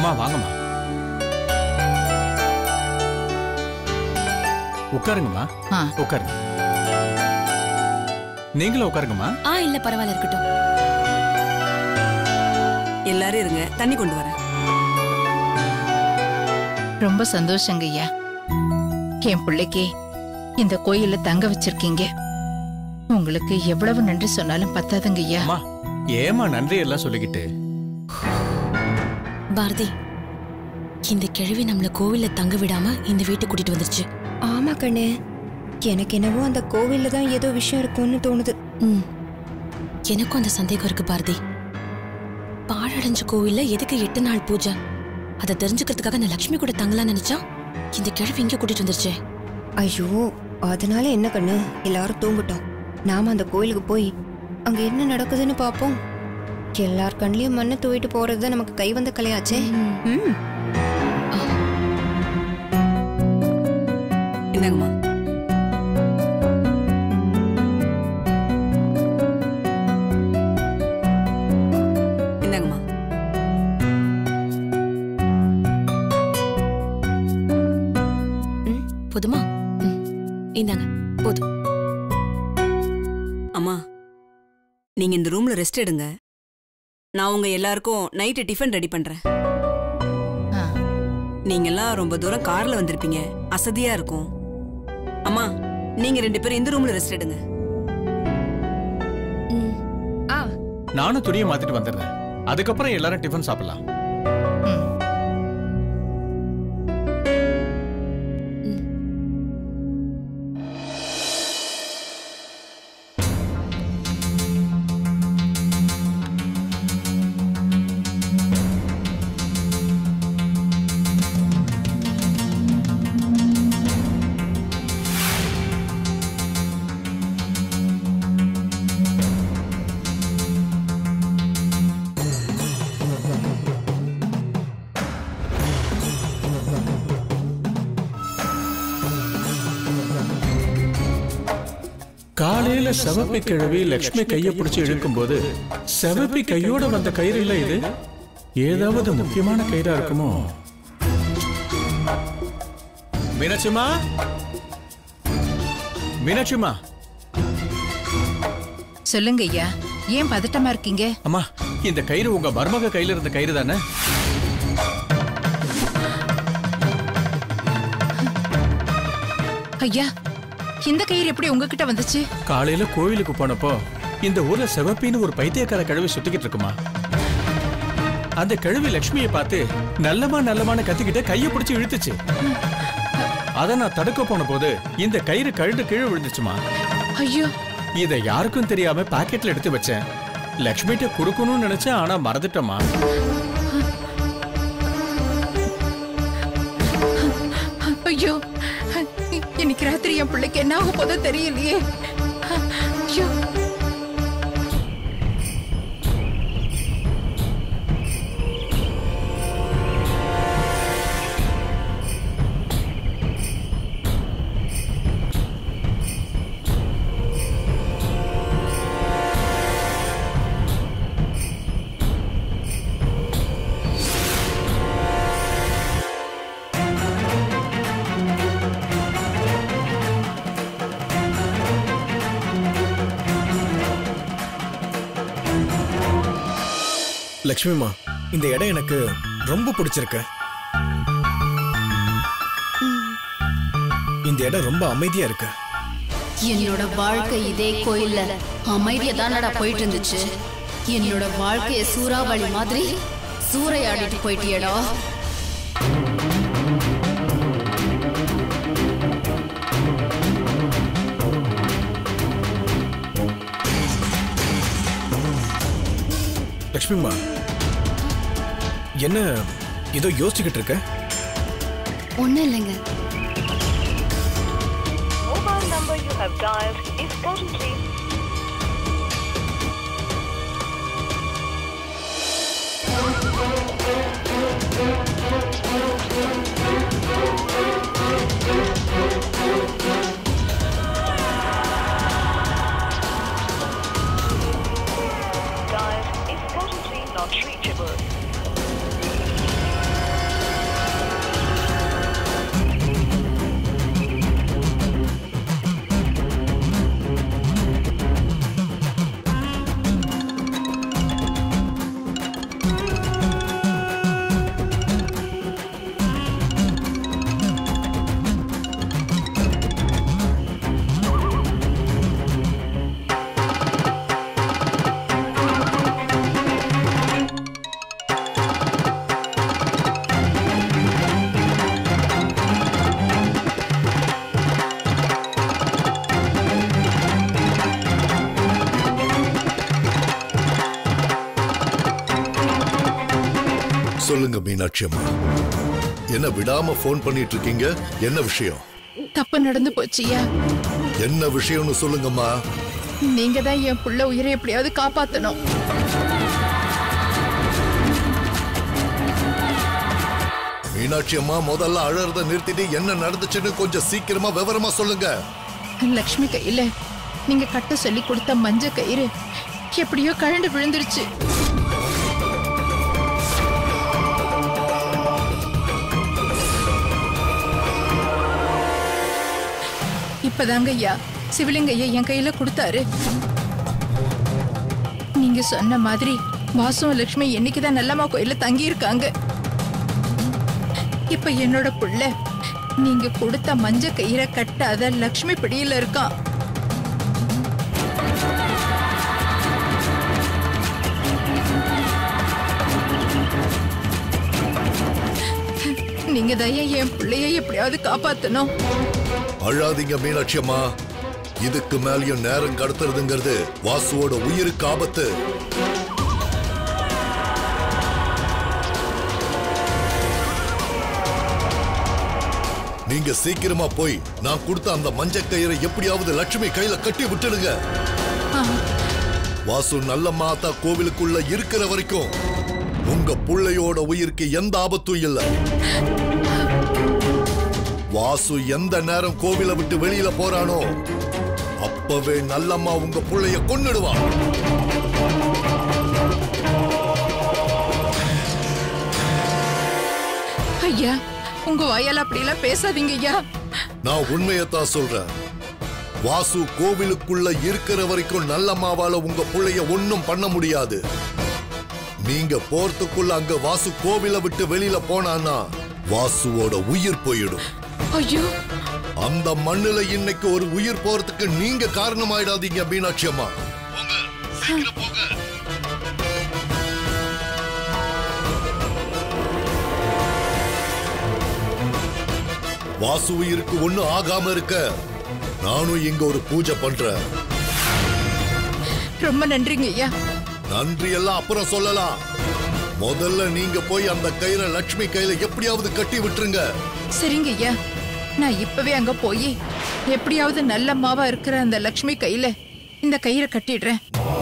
அம்மா வாங்கம்மா உட்காருங்கம்மா ஆ. உட்காருங்க நீங்களும் உட்காருங்கம்மா ஆ இல்ல பரவாயில்ல இருக்கட்டும் எல்லாரும் இருங்க தண்ணி கொண்டு வரேன் ரொம்ப சந்தோஷங்க ஐயா என் பிள்ளைக்கு இந்த கோயில்ல தங்க வச்சிருக்கீங்க உங்களுக்கு எவ்வளவு நன்றி சொன்னாலும் பத்தாதுங்க ஐயா அம்மா ஏமா நன்றி எல்லாம் சொல்லிக்கிட்டு பாரதி இந்த கிழவி நம்மள கோவில்ல தங்க விடாம இந்த வீட்டுக்கு கூட்டிட்டு வந்துருச்சு ஆமா கண்ணு எனக்கு என்னவோ அந்த கோவில்ல தான் ஏதோ விஷயம் இருக்கும்னு தோணுது ம் எனக்கும் அந்த சந்தேகம் இருக்கு பாரதி பாழடைஞ்ச கோவில்ல எதுக்கு எட்டு நாள் பூஜை அதை தெரிஞ்சுக்கிறதுக்காக நான் லக்ஷ்மி கூட தங்கலாம்னு நினைச்சா இந்த கிழவி இங்க கூட்டிட்டு வந்துருச்சே ஐயோ அதனால என்ன கண்ணு எல்லாரும் தூங்கட்டும் நாம அந்த கோயிலுக்கு போய் அங்க என்ன நடக்குதுன்னு பாப்போம் எல்லார் கண்லயும் மண்ணை தூவிட்டு போறது நமக்கு கை வந்த கலையாச்சே ம் என்னங்கம்மா என்னங்கம்மா போதுமா ம் இந்தாங்க போதும் அம்மா நீங்க இந்த ரூம்ல ரெஸ்ட் எடுங்க நான் உங்க எல்லாருக்கும் நைட்டு டிஃபன் ரெடி பண்றேன் ஆ. நீங்க எல்லாம் ரொம்ப தூரம் கார்ல வந்திருப்பீங்க அசதியா இருக்கும் அம்மா நீங்க ரெண்டு பேரும் இந்த ரூம்ல ரெஸ்ட் எடுங்க ம் ஆ நானும் துணியை மாத்திட்டு வந்துடுறேன் அதுக்கப்புறம் எல்லாரும் டிஃபன் சாப்பிடலாம் ம். காலையில செவப்பி கிழவி லக்ஷ்மி கைய பிடிச்சு இழுக்கும் போது செவப்பி கையோட வந்த கயிறு இல்ல இது ஏதாவது முக்கியமான கயிறா இருக்குமோ மீனாட்சிமா மீனாட்சிமா சொல்லுங்க ஐயா ஏன் பதட்டமா இருக்கீங்க அம்மா இந்த கயிறு உங்க மருமக கையில இருந்த கயிறு தானே ஐயா இந்த கயிறு எப்படி உங்ககிட்ட வந்துச்சு காலையில கோவிலுக்கு போனப்போ இந்த ஊர்ல செவப்பின்னு ஒரு பைத்தியக்கார கிழவி சுத்திக்கிட்டு இருக்குமா அந்த கிழவி லக்ஷ்மியை பார்த்து நல்லமா நல்லமான கத்திக்கிட்ட கைய பிடிச்சு இழுத்துச்சு அத நான் தடுக்க போன போது இந்த கயிறு கழுண்டு கீழே விழுந்துச்சுமா ஐயோ இத யாருக்கும் தெரியாம பாக்கெட்ல எடுத்து வச்சேன் லக்ஷ்மிகிட்ட கொடுக்கணும்னு நினைச்சேன் ஆனா மறந்துட்டேம்மா ஐயோ இன்னைக்கு ராத்திரி என் பிள்ளைக்கு என்ன ஆக போதோ தெரியலையே ஐயோ லக்ஷ்மிமா இந்த இடம் எனக்கு ரொம்ப பிடிச்சிருக்கு இந்த இடம் ரொம்ப அமைதியா இருக்கு என்னோட வாழ்க்கை இதே கோயில்ல அமைதியா தானடா போயிட்டு இருந்துச்சு என்னோட வாழ்க்கைய சூறாவளி மாதிரி சூறையாடிட்டு போயிட்டியடா லக்ஷ்மிமா என்ன ஏதோ யோசிச்சுக்கிட்டு இருக்க ஒண்ணும் இல்லைங்க mobile number you have dialed is currently dialed is currently not reachable. சொல்லுங்க மீனாட்சி அம்மா என்ன விடாம ஃபோன் பண்ணிட்டு இருக்கீங்க என்ன விஷயம் தப்பு நடந்து போச்சியா என்ன விஷயம்னு சொல்லுங்கம்மா நீங்க தான் என் புள்ள உயிரை எப்படியாவது காப்பாத்தணும் மீனாட்சி அம்மா முதல்ல அழறத நிறுத்திட்டு என்ன நடந்துச்சுன்னு கொஞ்சம் சீக்கிரமா விவரமா சொல்லுங்க லக்ஷ்மி கையில நீங்க கட்ட சொல்லி கொடுத்த மஞ்ச கயிறு எப்படியோ கழண்டு விழுந்துருச்சு இப்பதாங்க ஐயா சிவலிங்க ஐயா என் கையில கொடுத்தாரு நீங்க சொன்ன மாதிரி வாசுவும் லட்சுமி என்னைக்குதான் நல்லம்மா கோயில தங்கி இருக்காங்க இப்ப என்னோட புள்ள நீங்க கொடுத்த மஞ்ச கயிறை கட்டாத லக்ஷ்மி பிடியில இருக்கான் நீங்க தயா என் பிள்ளைய எப்படியாவது காப்பாத்தணும் அழாதீங்க மீனாட்சி அம்மா இதுக்கு மேலயும் நேரம் கடத்துறதுங்கிறது வாசுவோட உயிருக்கு ஆபத்து நீங்க சீக்கிரமா போய் நான் கொடுத்த அந்த மஞ்ச கயிறை எப்படியாவது லட்சுமி கையில கட்டி விட்டுடுங்க வாசு நல்ல மாதா கோவிலுக்குள்ள இருக்கிற வரைக்கும் உங்க புள்ளையோட உயிருக்கு எந்த ஆபத்தும் இல்ல வாசு எந்த நேரம் கோவிலை விட்டு வெளியில போறானோ அப்பவே நல்லம்மா உங்க புள்ளைய கொன்னுடுவா ஐயா உங்க வாயால அப்படியெல்லாம் பேசாதீங்க ஐயா நான் உண்மையத்தான் சொல்றேன் வாசு கோவிலுக்குள்ள இருக்கிற வரைக்கும் நல்லம்மாவால உங்க புள்ளைய ஒண்ணும் பண்ண முடியாது நீங்க போறதுக்குள்ள அங்க வாசு கோவிலை விட்டு வெளியில போனான்னா வாசுவோட உயிர் போயிடும் ஐயோ அந்த மண்ணுல இன்னைக்கு ஒரு உயிர் போறதுக்கு நீங்க காரணமாயிடாதீங்க மீனாட்சி அம்மா போங்க, சீக்கிரம் போங்க. வாசு உயிருக்கு ஒண்ணு ஆகாம இருக்க நானும் இங்க ஒரு பூஜை பண்றேன் ரொம்ப நன்றிங்க ஐயா நன்றி எல்லாம் அப்புறம் சொல்லலாம் முதல்ல நீங்க போய் அந்த கயிறை லட்சுமி கையில எப்படியாவது கட்டி விட்டுருங்க சரிங்க ஐயா நான் இப்பவே அங்க போய் எப்படியாவது நல்ல மாவா இருக்கிற அந்த லக்ஷ்மி கையில இந்த கயிறை கட்டிடுறேன்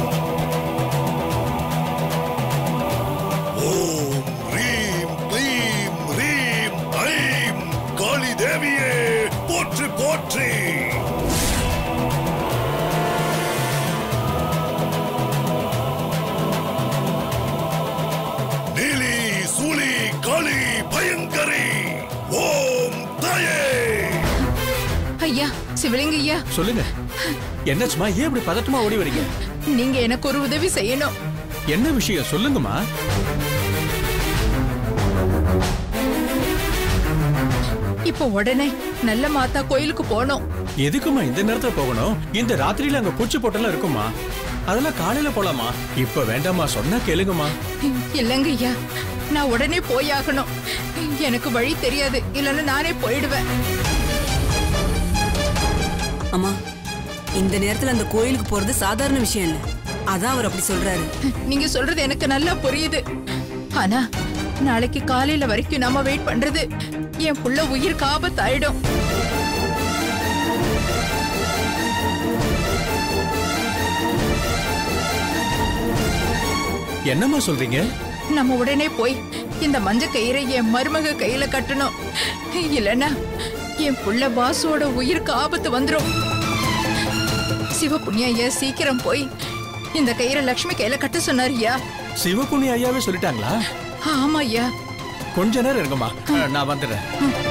ஓம் ரீம் க்ளீம் ரீம் ஐம் காளி தேவியே போற்றி போற்றி நீலி சூலி காளி பயங்கரி ஓம் தயே ஐயா சிவலிங்க ஐயா சொல்லுங்க என்னாச்சுமா ஏன் இப்படி பதட்டமா ஓடி வரீங்க நீங்க எனக்கு ஒரு உதவி செய்யணும் என்ன விஷயம் சொல்லுங்கம்மா இப்போ உடனே நல்ல மாதா கோயிலுக்கு போனோம் எதுக்குமா இந்த நேரத்துல போகணும் இந்த ராத்திரியில அங்க பூச்சி போட்டெல்லாம் இருக்குமா அதெல்லாம் காலையில போலாமா இப்ப வேண்டாமா சொன்னா கேளுங்கம்மா இல்லைங்க ஐயா நான் உடனே போயாகணும் எனக்கு வழி தெரியாது இல்லைன்னா நானே போயிடுவேன் அம்மா இந்த நேரத்துல அந்த கோயிலுக்கு போறது சாதாரண விஷயம் இல்ல அதான் அவர் அப்படி சொல்றாரு நீங்க சொல்றது எனக்கு நல்லா புரியுது ஆனா நாளைக்கு காலையில வரைக்கும் நாம வெயிட் பண்றது என் புள்ள உயிருக்கு ஆபத்தாயிடும் என்னம்மா சொல்றீங்க நம்ம உடனே போய் இந்த மஞ்ச கயிறை என் மருமக கையில கட்டணும் இல்லனா என் புள்ள வாசுவோட உயிருக்கு ஆபத்து வந்துரும் சிவபுண்ணிய ஐயா சீக்கிரம் போய் இந்த கயிறை லக்ஷ்மி கையில கட்ட சொன்னாரியா சிவபுண்ணி ஐயாவே சொல்லிட்டாங்களா ஆமா ஐயா கொஞ்ச நேரம் இருங்கம்மா அஹ், நான் வந்துடுறேன்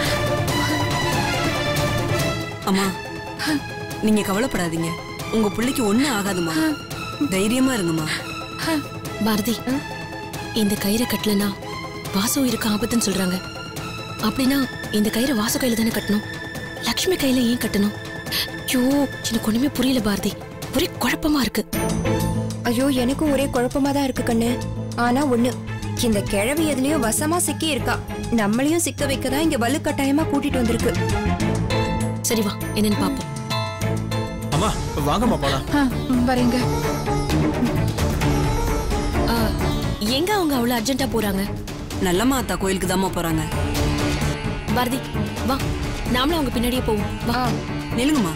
அம்மா நீங்க கவலைப்படாதீங்க உங்க பிள்ளைக்கு ஒண்ணும் ஆகாதுமா தைரியமா இருங்கம்மா பாரதி இந்த கயிறை கட்டலனா வாசு உயிருக்கு ஆபத்துன்னு சொல்றாங்க அப்படின்னா இந்த கயிறை வாசு கையில தானே கட்டணும் லக்ஷ்மி கையில ஏன் கட்டணும் ஐயோ எனக்கு ஒண்ணுமே புரியல பாரதி ஒரே குழப்பமா இருக்கு ஐயோ எனக்கும் ஒரே குழப்பமா தான் இருக்கு கண்ணு ஆனா ஒண்ணு இந்த கிழவி எதுலயோ வசமா சிக்கி இருக்கா நம்மளையும் சிக்க வைக்க தான் இங்க வலுக்கட்டாயமா கூட்டிட்டு வந்திருக்கு சரி வா என்னன்னு பாப்போம் அம்மா வாங்கம்மா போலாம் ஆ, வரேங்க ஆ, எங்க அவங்க அவ்வளவு அர்ஜென்ட்டா போறாங்க நல்லம்மா அத்தா கோயிலுக்கு தாம்மா போறாங்க பாரதி வா நாமளும் அவங்க பின்னாடியே போவோம் வா நில்லுங்கம்மா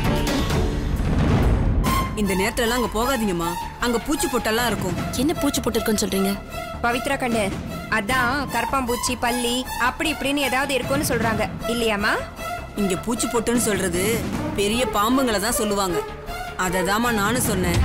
இந்த நேரத்துல எல்லாம் அங்க போகாதீங்கம்மா அங்க பூச்சி பொட்டெல்லாம் இருக்கும் என்ன பூச்சி போட்டிருக்குன்னு சொல்றீங்க பவித்ரா கண்ணு அதான் கரப்பாம்பூச்சி பல்லி அப்படி இப்படின்னு ஏதாவது இருக்கும்னு சொல்றாங்க இல்லையாம்மா இங்க பூச்சி பொட்டுன்னு சொல்றது பெரிய பாம்புங்களை தான் சொல்லுவாங்க அததாம்மா நானும் சொன்னேன்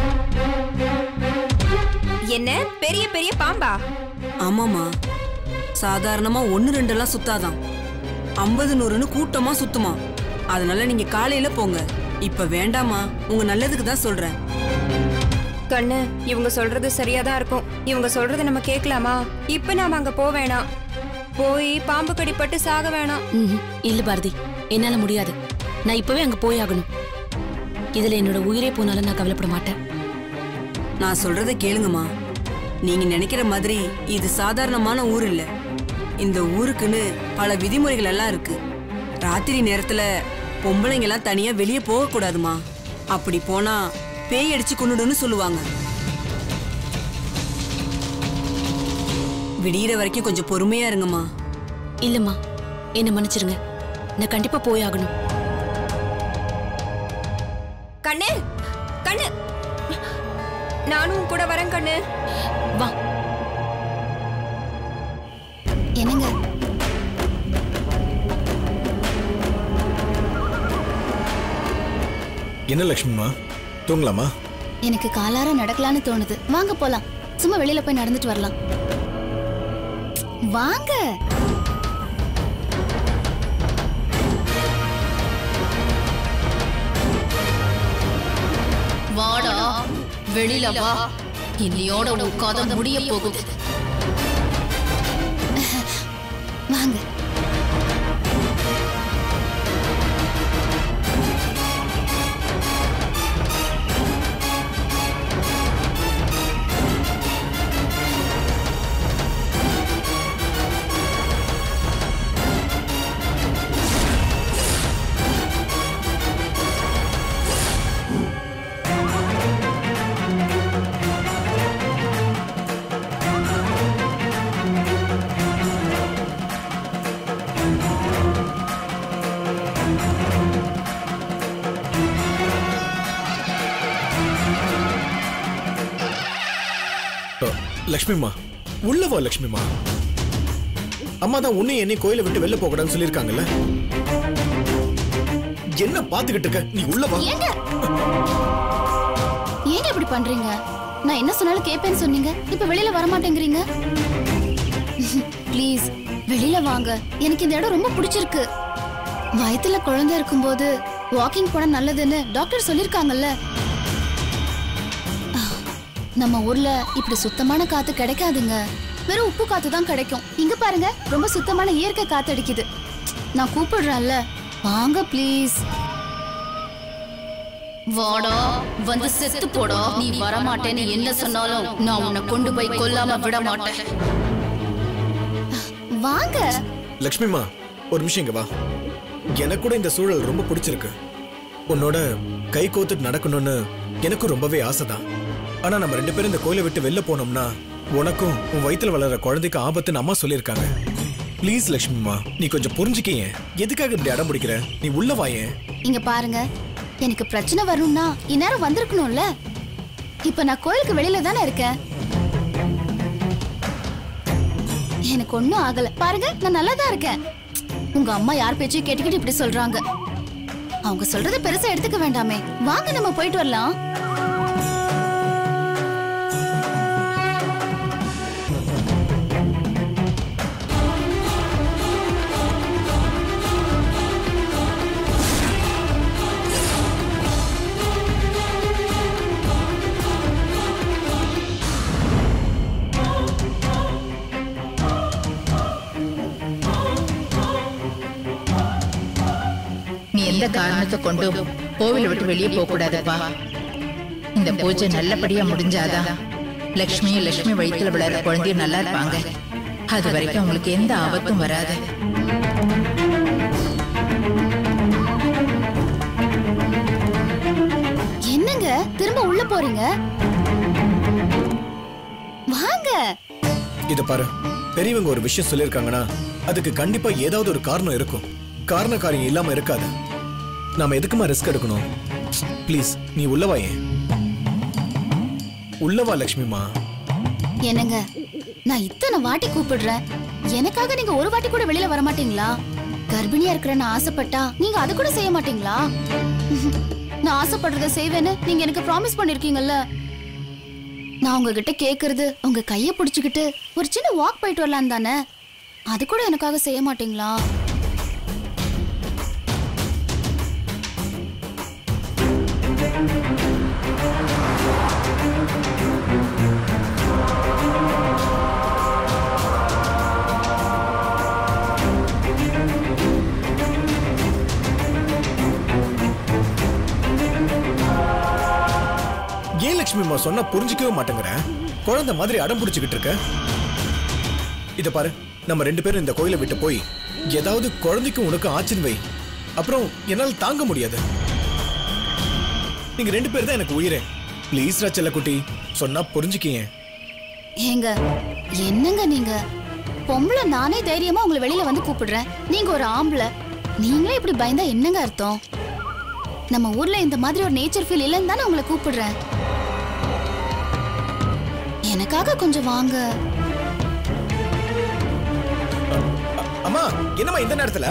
என்ன பெரிய பெரிய பாம்பா ஆமாமா சாதாரணமா ஒன்னு ரெண்டெல்லாம் சுத்தாதான் ஐம்பது நூறுன்னு கூட்டமா சுத்துமா அதனால நீங்க காலையில போங்க இப்ப வேண்டாமா உங்க நல்லதுக்கு தான் சொல்றேன் கண்ணு இவங்க சொல்றது சரியா தான் இருக்கும் இவங்க சொல்றத நம்ம கேட்கலாமா இப்ப நாம அங்க போக வேணாம் போய் பாம்பு கடிப்பட்டு சாக வேணாம் ம்ஹும். இல்ல பாரதி என்னால முடியாது நான் இப்பவே அங்க போய் ஆகணும் இதுல என்னோட உயிரே போனாலும் நான் கவலைப்பட மாட்டேன் நான் சொல்றத கேளுங்கம்மா நீங்க நினைக்கிற மாதிரி இது சாதாரணமான ஊர் இல்ல இந்த ஊருக்குன்னு பல விதிமுறைகள் எல்லாம் இருக்கு ராத்திரி நேரத்துல பொம்பளைங்க எல்லாம் தனியா வெளியே போக கூடாதுமா அப்படி போனா பேய் அடிச்சு கொன்னுடுன்னு சொல்லுவாங்க விடியிற வரைக்கும் கொஞ்சம் பொறுமையா இருங்கம்மா இல்லம்மா என்ன மன்னிச்சிருங்க நான் கண்டிப்பா போய் ஆகணும் கண்ணு கண்ணு நானும் உன் கூட வரேன் கண்ணு வா என்னங்க என்ன லக்ஷ்மிமா தூங்கலாமா எனக்கு காலார நடக்கலான்னு தோணுது வாங்க போலாம் சும்மா வெளியில போய் நடந்துட்டு வரலாம் வாங்க வாடா வெளியில வா இன்னையோட உன் கதை முடிய போகுது வாங்க அ, லக்ஷ்மிமா உள்ள வா லக்ஷ்மிமா அம்மா தான் உன்னை என்னை கோயிலை விட்டு வெளில போக கூடாதுன்னு சொல்லியிருக்காங்கல்ல என்ன பாத்துக்கிட்டு இருக்க நீ உள்ள வா ஏங்க ஏங்க இப்படி பண்றீங்க நான் என்ன சொன்னாலும் கேட்பேன்னு சொன்னீங்க இப்ப வெளியில வர மாட்டேங்கிறீங்க ப்ளீஸ் வெளியில வாங்க எனக்கு இந்த இடம் ரொம்ப பிடிச்சிருக்கு வயித்துல குழந்தை இருக்கும்போது வாக்கிங் போனா நல்லதுன்னு டாக்டர் சொல்லிருக்காங்கல்ல நம்ம ஊர்ல இப்படி சுத்தமான காத்து கிடைக்காதுங்க வெறும் உப்பு காத்து தான் கிடைக்கும் இங்க பாருங்க ரொம்ப சுத்தமான இயற்கை காத்து அடிக்குது நான் கூப்பிடுறேன்ல வாங்க ப்ளீஸ் வாடா வந்து செத்து போடா நீ வர மாட்டேன்னு என்ன சொன்னாலும் நான் உன்னை கொண்டு போய் கொல்லாம விட மாட்டேன் வாங்க லக்ஷ்மிமா ஒரு நிமிஷம் இங்க வா எனக்கு கூட இந்த சூழல் ரொம்ப பிடிச்சிருக்கு உன்னோட கை கோத்துட்டு நடக்கணும்னு எனக்கும் ரொம்பவே ஆசைதான் ஆனா நம்ம ரெண்டு பேரும் இந்த கோயிலை விட்டு வெளில போனோம்னா உனக்கும் உன் வயித்துல வளர்ற குழந்தைக்கு ஆபத்துன்னு அம்மா சொல்லியிருக்காங்க ப்ளீஸ் லக்ஷ்மிமா நீ கொஞ்சம் புரிஞ்சுக்கிய எதுக்காக இப்படி அடம் பிடிக்கிற நீ உள்ள வாயேன் இங்க பாருங்க எனக்கு பிரச்சனை வரும்னா இந்நேரம் வந்திருக்கணும்ல இப்ப நான் கோயிலுக்கு வெளியில தானே இருக்கேன் எனக்கு ஒண்ணும் ஆகல பாருங்க நான் நல்லா தான் இருக்கேன் உங்க அம்மா யார் பேச்சையும் கேட்டுக்கிட்டு இப்படி சொல்றாங்க அவங்க சொல்றத பெருசா எடுத்துக்க வேண்டாமே வாங்க நம்ம போயிட்டு வரலாம் நீ எந்த காரணத்தை கொண்டும் கோவிலை விட்டு வெளியே போக கூடாதுப்பா இந்த பூஜை நல்லபடியா முடிஞ்சாதான் லக்ஷ்மியும் லக்ஷ்மி வயித்துல விளையாடுற குழந்தையும் நல்லா இருப்பாங்க அது வரைக்கும் உங்களுக்கு எந்த ஆபத்தும் வராது என்னங்க திரும்ப உள்ள போறீங்க வாங்க இத பாரு பெரியவங்க ஒரு விஷயம் சொல்லியிருக்காங்கன்னா அதுக்கு கண்டிப்பா ஏதாவது ஒரு காரணம் இருக்கும் காரண காரியம் இல்லாம இருக்காது நாம எதுக்குமா ரிஸ்க் எடுக்கணும் ப்ளீஸ் நீ உள்ளவா ஏன் உள்ளவா லக்ஷ்மிமா என்னங்க நான் இத்தனை வாட்டி கூப்பிடுறேன் எனக்காக நீங்க ஒரு வாட்டி கூட வெளியில வர மாட்டீங்களா கர்ப்பிணியா இருக்கிறேன்னு ஆசைப்பட்டா நீங்க அது கூட செய்ய மாட்டீங்களா நான் ஆசைப்படுறத செய்வேன்னு நீங்க எனக்கு ப்ராமிஸ் பண்ணிருக்கீங்கல்ல நான் உங்ககிட்ட கேக்குறது உங்க கைய பிடிச்சுக்கிட்டு ஒரு சின்ன வாக் போயிட்டு வரலாம் தானே அது கூட எனக்காக செய்ய மாட்டீங்களா ஏன் லக்ஷ்மிமா சொன்னா புரிஞ்சுக்கவே மாட்டேங்கிற குழந்தை மாதிரி அடம் பிடிச்சுக்கிட்டு இருக்க இத பாரு நம்ம ரெண்டு பேரும் இந்த கோயிலை விட்டு போய் ஏதாவது குழந்தைக்கும் உனக்கு ஆச்சுன்னு வை அப்புறம் என்னால் தாங்க முடியாது நீங்க ரெண்டு பேர் தான் எனக்கு உயிரே ப்ளீஸ் ரச்சல குட்டி சொன்னா புரிஞ்சுக்கீங்க ஏங்க என்னங்க நீங்க பொம்பளை நானே தைரியமா உங்களை வெளியில வந்து கூப்பிடுறேன் நீங்க ஒரு ஆம்பளை நீங்களே இப்படி பயந்தா என்னங்க அர்த்தம் நம்ம ஊர்ல இந்த மாதிரி ஒரு நேச்சர் ஃபீல் இல்லைன்னு தானே உங்களை கூப்பிடுறேன் எனக்காக கொஞ்சம் வாங்க அம்மா என்னம்மா இந்த நேரத்துல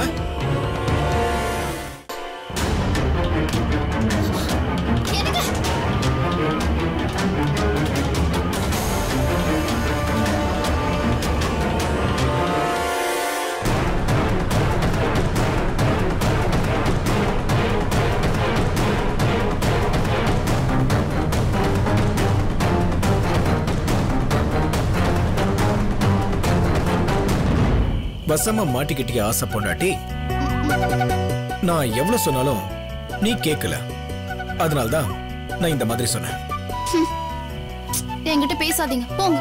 எனக்கு வசமா மாட்டிக்கிட்டிய ஆசை பொண்டாட்டி நான் எவ்வளவு சொன்னாலும் நீ கேட்கல அதனால்தான் நான் இந்த மாதிரி சொன்னேன் என்கிட்ட பேசாதீங்க போங்க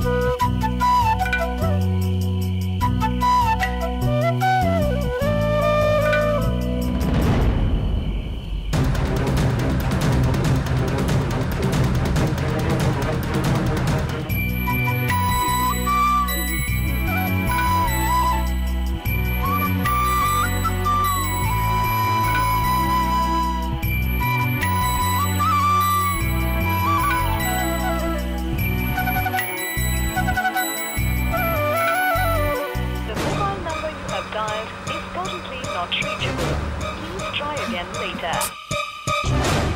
The mobile number you have dialed is currently not reachable. Please try again later.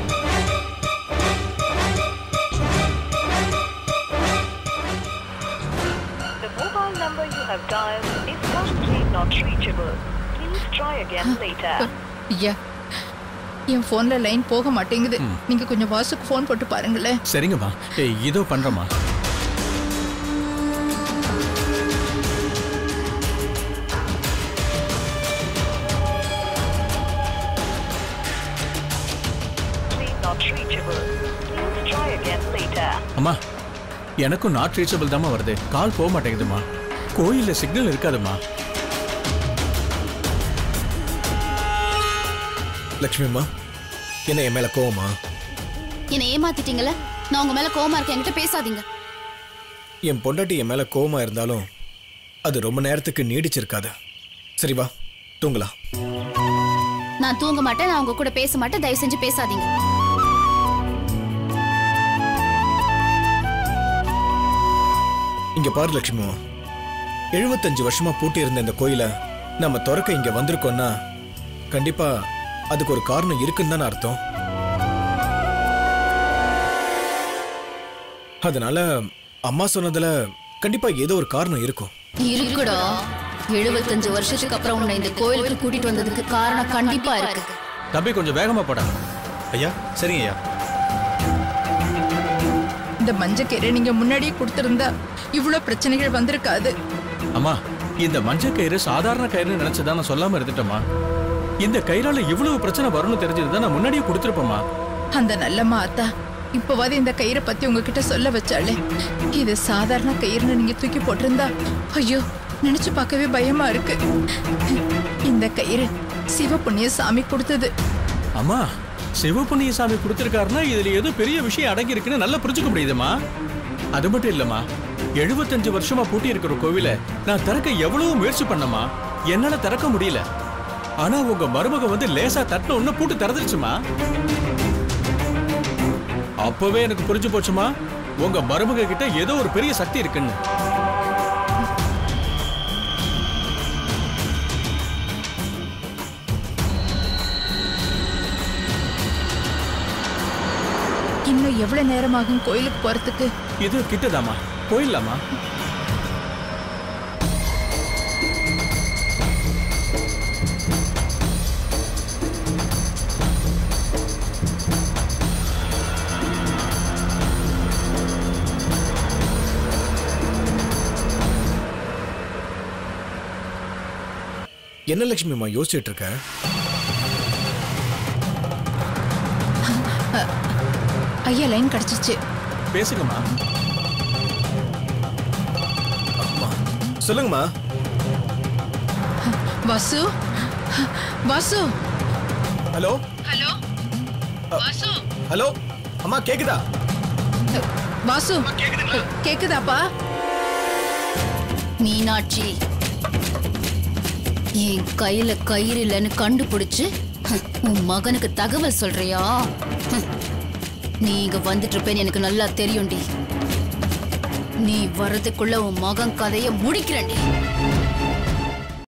The mobile number you have dialed is currently not reachable. Please try again later. ஐயா என் போன்ல லைன் போக மாட்டேங்குது நீங்க கொஞ்சம் வாசுக்கு ஃபோன் போட்டு பாருங்களேன் சரிங்கம்மா ஏய் இதோ பண்றேம்மா Please not reachable. Please try again later. அம்மா எனக்கும் நாட் ரீச்சபிள் தாம்மா வருது கால் போக மாட்டேங்குதுமா கோயில்ல சிக்னல் இருக்காதும்மா லக்ஷ்மிம்மா என்ன என் மேல கோவமா என்னை ஏமாத்திட்டீங்கல்ல நான் உங்க மேல கோவமா இருக்கேன் என்கிட்ட பேசாதீங்க என் பொண்டாட்டி என் மேல கோவமா இருந்தாலும் அது ரொம்ப நேரத்துக்கு நீடிச்சிருக்காது சரி வா தூங்கலாம் நான் தூங்க மாட்டேன் நான் உங்க கூட பேச மாட்டேன் தயவு செஞ்சு பேசாதீங்க இங்க பாரு லட்சுமி எழுபத்தஞ்சு வருஷமா பூட்டி இருந்த இந்த கோயிலை நம்ம திறக்க இங்க வந்திருக்கோம்னா கண்டிப்பா அதுக்கு ஒரு காரணம் இருக்குன்னு தானே அர்த்தம் அதனால அம்மா சொன்னதுல கண்டிப்பா ஏதோ ஒரு காரணம் இருக்கும் இருக்குடா எழுபத்தஞ்சு வருஷத்துக்கு அப்புறம் உன்னை இந்த கோயிலுக்கு கூட்டிட்டு வந்ததுக்கு காரணம் கண்டிப்பா இருக்கு தம்பி கொஞ்சம் வேகமா போடா ஐயா சரிங்க ஐயா இந்த மஞ்சக்கீரை நீங்க முன்னாடியே கொடுத்திருந்தா இவ்ளோ பிரச்சனைகள் வந்திருக்காது அம்மா இந்த மஞ்சள் கயிறு சாதாரண கயிறுன்னு நினைச்சதா நான் சொல்லாம இருந்துட்டேம்மா இந்த கயிறால இவ்வளவு பிரச்சனை வரும்னு தெரிஞ்சதுதான் நான் முன்னாடியே கொடுத்துருப்பேம்மா அந்த நல்லம்மா அத்தா இப்பவாது இந்த கயிறை பத்தி உங்ககிட்ட சொல்ல வச்சாலே இது சாதாரண கயிறுன்னு நீங்க தூக்கி போட்டிருந்தா ஐயோ நினைச்சு பார்க்கவே பயமா இருக்கு இந்த கயிறு சிவபுண்ணிய சாமி கொடுத்தது அம்மா சிவபுண்ணிய சாமி கொடுத்திருக்காருன்னா இதுல ஏதோ பெரிய விஷயம் அடங்கி இருக்குன்னு நல்லா புரிஞ்சுக்க முடியுதுமா அது மட்டும் இல்லம்மா எழுபத்தஞ்சு வருஷமா பூட்டி இருக்கிற கோவில நான் திறக்க எவ்வளவு முயற்சி பண்ணமா என்னால திறக்க முடியல ஆனா உங்க மருமக வந்து லேசா தட்டின உடனே பூட்டு திறந்துருச்சுமா அப்பவே எனக்கு புரிஞ்சு போச்சுமா உங்க மருமக கிட்ட ஏதோ ஒரு பெரிய சக்தி இருக்குன்னு இன்னும் எவ்வளவு நேரமாகும் கோயிலுக்கு போறதுக்கு இது கிட்டதாமா போயிடலாமா என்ன லட்சுமிமா யோசிச்சுட்டு இருக்க ஐயா லைன் கிடைச்சிச்சு பேசுங்கம்மா அம்மா சொல்லுங்கம்மா Vasu Vasu hello hello Vasu hello அம்மா கேக்குதா வாசு கேக்குதாப்பா மீனாட்சி என் கையில கயிறு இல்லைன்னு கண்டுபிடிச்சு ஹம், உன் மகனுக்கு தகவல் சொல்றியா ஹம், நீ இங்க வந்துட்டு இருப்பேன்னு எனக்கு நல்லா தெரியும்டி நீ வர்றதுக்குள்ள உன் மகன் கதைய முடிக்கிறேன்டி